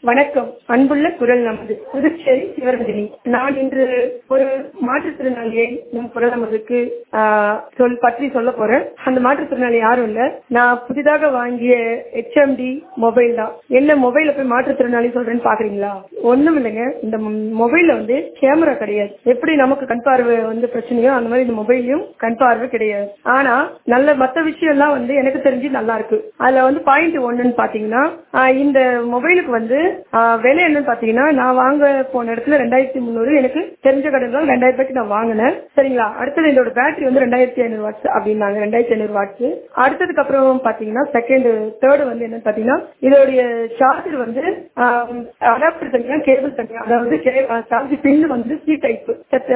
வணக்கம் அன்புள்ள குரல் நமது புதுச்சேரி சிவரஞ்சனி நான் இன்று ஒரு மாற்றுத்திறனாளியை நம் குரல் நமதுக்கு ஆஹ், சொல் பற்றி சொல்ல போறேன் அந்த மாற்றுத்திறனாளி யாரும் இல்ல நான் புதிதாக வாங்கிய ஹெச்எம்டி மொபைல் தான் என்ன மொபைல போய் மாற்றுத்திறனாளி சொல்றேன்னு பாக்குறீங்களா ஒண்ணும் இல்லைங்க இந்த மொபைல்ல வந்து கேமரா கிடையாது எப்படி நமக்கு கண் பார்வை வந்து பிரச்சனையோ அந்த மாதிரி இந்த மொபைல்லையும் கண் பார்வை கிடையாது ஆனா நல்ல மத்த விஷயம் எல்லாம் வந்து எனக்கு தெரிஞ்சு நல்லா இருக்கு அதுல வந்து பாயிண்ட் ஒண்ணுன்னு பாத்தீங்கன்னா ஆஹ், இந்த மொபைலுக்கு வந்து ஆஹ், விலை என்னன்னு பாத்தீங்கன்னா நான் வாங்க போன இடத்துல ரெண்டாயிரத்தி முந்நூறு எனக்கு தெரிஞ்ச கடையில் தான் ரெண்டாயிரம் ரூபாய்க்கு நான் வாங்கினேன் சரிங்களா அடுத்தது இதோட பேட்டரி வந்து ரெண்டாயிரத்தி ஐநூறு வாட்ஸ் அப்படின்னாங்க ரெண்டாயிரத்தி ஐநூறு வாட்ஸ் அடுத்ததுக்கு அப்புறம் பாத்தீங்கன்னா செகண்ட் தேர்டு வந்து என்னன்னு பாத்தீங்கன்னா இதோடைய சார்ஜர் வந்து அடாப்டர் தனியா கேபிள் தனியா அதாவது சார்ஜ் பின் வந்து சி டைப்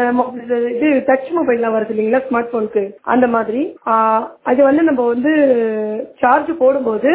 இது டச் மொபைல்லாம் வருது இல்லைங்களா ஸ்மார்ட் போனுக்கு அந்த மாதிரி ஆஹ், அது வந்து நம்ம வந்து சார்ஜ் போடும்போது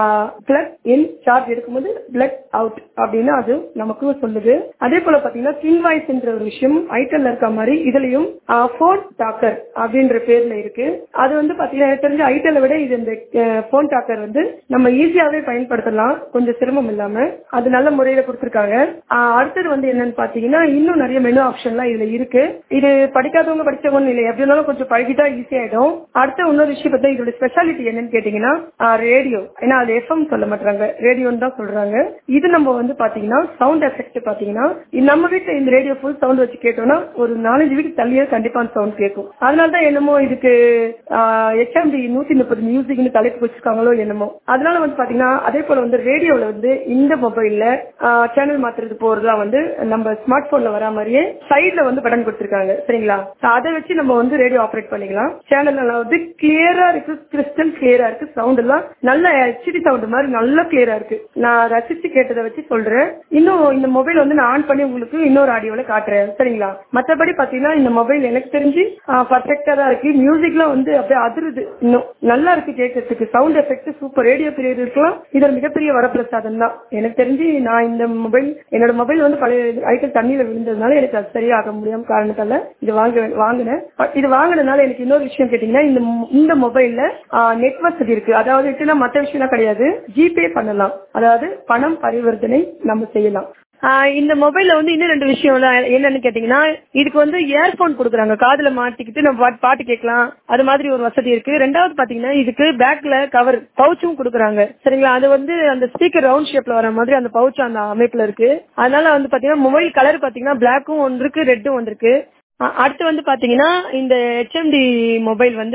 பிளக் இன் சார்ஜ் எடுக்கும்போது பிளக் அவுட் அப்படின்னு அது நமக்கு சொல்லுது அதே போல பாத்தீங்கன்னா ஸ்விங் வாய்ஸ்ன்ற ஒரு விஷயம் ஐட்டல்ல இருக்க மாதிரி இதுலயும் போன் டாக்கர் அப்படின்ற பேர்ல இருக்கு அது வந்து பாத்தீங்கன்னா எனக்கு தெரிஞ்ச ஐட்டலை விட இது இந்த போன் டாக்கர் வந்து நம்ம ஈஸியாவே பயன்படுத்தலாம் கொஞ்சம் சிரமம் இல்லாம அது நல்ல முறையில கொடுத்திருக்காங்க ஆஹ் அடுத்தது வந்து என்னன்னு பாத்தீங்கன்னா இன்னும் நிறைய மெனு ஆப்ஷன்லாம் இதுல இருக்கு இது படிக்காதவங்க படிச்சவங்க இல்லை எப்படி இருந்தாலும் கொஞ்சம் பழகிட்டா ஈஸியாயிடும் அடுத்த இன்னொரு விஷயம் பார்த்தா இதோட ஸ்பெஷாலிட்டி என்னன்னு கேட்டீங்கன்னா ரேடியோ ஏன்னா அது எஃப்எம் சொல்ல மாட்டாங்க ரேடியோன்னு தான் சொல்றாங்க இது நம்ம வந்து பாத்தீங்கன்னா சவுண்ட் எஃபெக்ட் பாத்தீங்கன்னா இது நம்ம வீட்டுல இந்த ரேடியோ ஃபுல் சவுண்ட் வச்சு கேட்டோம்னா ஒரு நாலஞ்சு வீட்டுக்கு தள்ளியே கண்டிப்பா அந்த சவுண்ட் கேட்கும் அதனால தான் என்னமோ இதுக்கு ஹெச்எம்டி நூத்தி முப்பது மியூசிக்னு தலைப்பு வச்சிருக்காங்களோ என்னமோ அதனால வந்து பாத்தீங்கன்னா அதே போல வந்து ரேடியோல வந்து இந்த மொபைல்ல சேனல் மாத்துறது போறதுலாம் வந்து நம்ம ஸ்மார்ட் போன்ல வரா மாதிரியே சைட்ல வந்து பட்டன் கொடுத்திருக்காங்க சரிங்களா So அதை வச்சு நம்ம வந்து ரேடியோ ஆப்ரேட் பண்ணிக்கலாம் சேனல் எல்லாம் வந்து கிளியரா இருக்கு கிறிஸ்டல் கிளியரா இருக்கு சவுண்ட் எல்லாம் நல்ல ஹெச்டி சவுண்ட் மாதிரி நல்லா கிளியரா இருக்கு நான் ரசிச்சு கேட்டதை வச்சு சொல்றேன் இன்னும் இந்த மொபைல் வந்து நான் ஆன் பண்ணி உங்களுக்கு இன்னொரு ஆடியோல காட்டுறேன் சரிங்களா மத்தபடி பாத்தீங்கன்னா இந்த மொபைல் எனக்கு தெரிஞ்சு பர்ஃபெக்டா தான் இருக்கு மியூசிக்லாம் வந்து அப்படியே அதிருது இன்னும் நல்லா இருக்கு கேட்கறதுக்கு sound effect super radio period இருக்கலாம் இது ஒரு மிகப்பெரிய வரப்பிரசாதம் தான் எனக்கு தெரிஞ்சு நான் இந்த மொபைல் என்னோட மொபைல் வந்து பழைய ஐட்டம் தண்ணியில விழுந்ததுனால எனக்கு அது சரியாக முடியாம காரணத்தால இது வாங்க வாங்கினேன் But இது வாங்கினதுனால எனக்கு இன்னொரு விஷயம் கேட்டீங்கன்னா இந்த மொ- இந்த மொபைல்ல நெட் வசதி இருக்கு அதாவது எப்படின்னா மற்ற விஷயம்லாம் கிடையாது ஜிபே பண்ணலாம் அதாவது பணம் பரிவர்த்தனை நம்ம செய்யலாம் ஆஹ் இந்த மொபைல்ல வந்து இன்னும் ரெண்டு விஷயம் என்னன்னு கேட்டீங்கன்னா இதுக்கு வந்து இயர்போன் கொடுக்குறாங்க காதுல மாட்டிக்கிட்டு நம்ம பாட்டு- பாட்டு கேட்கலாம் அது மாதிரி ஒரு வசதி இருக்கு ரெண்டாவது பாத்தீங்கன்னா இதுக்கு பேக்ல கவர் பவுச்சும் கொடுக்குறாங்க சரிங்களா அது வந்து அந்த ஸ்பீக்கர் ரவுண்ட் ஷேப்ல வர மாதிரி அந்த பவுச் அந்த அமைப்புல இருக்கு அதனால வந்து பாத்தீங்கன்னா மொபைல் கலர் பாத்தீங்கன்னா பிளாக்கும் ஒன்று இருக்கு ரெட்டும் ஒன்று இருக்கு அ- அடுத்து வந்து பாத்தீங்கன்னா இந்த ஹெச்எம்டி மொபைல் வந்து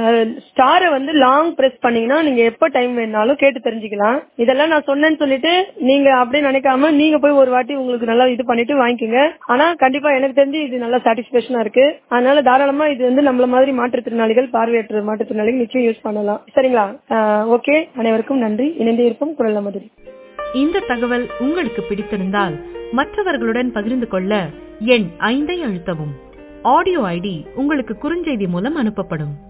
ஸ்டாரை வந்து லாங் பிரஸ் பண்ணீங்கன்னா நீங்க எப்ப டைம் வேணாலும் கேட்டு தெரிஞ்சுக்கலாம் இதெல்லாம் நான் சொன்னேன்னு சொல்லிட்டு நீங்க அப்படியே நினைக்காம நீங்க போய் ஒரு வாட்டி உங்களுக்கு நல்லா இது பண்ணிட்டு வாங்கிக்கோங்க ஆனா கண்டிப்பா எனக்கு தெரிஞ்சு இது நல்லா சாட்டிஸ்பேஷனா இருக்கு அதனால தாராளமா இது வந்து நம்மள மாதிரி மாற்றுத்திறனாளிகள் பார்வையற்ற மாற்றுத்திறனாளிகள் நிச்சயம் யூஸ் பண்ணலாம் சரிங்களா ஓகே அனைவருக்கும் நன்றி இணைந்தே இருப்போம் குரல் நமது இந்த தகவல் உங்களுக்கு பிடித்திருந்தால் மற்றவர்களுடன் பகிர்ந்து கொள்ள எண் ஐந்தை அழுத்தவும் ஆடியோ ஐடி உங்களுக்கு குறுஞ்செய்தி மூலம் அனுப்பப்படும்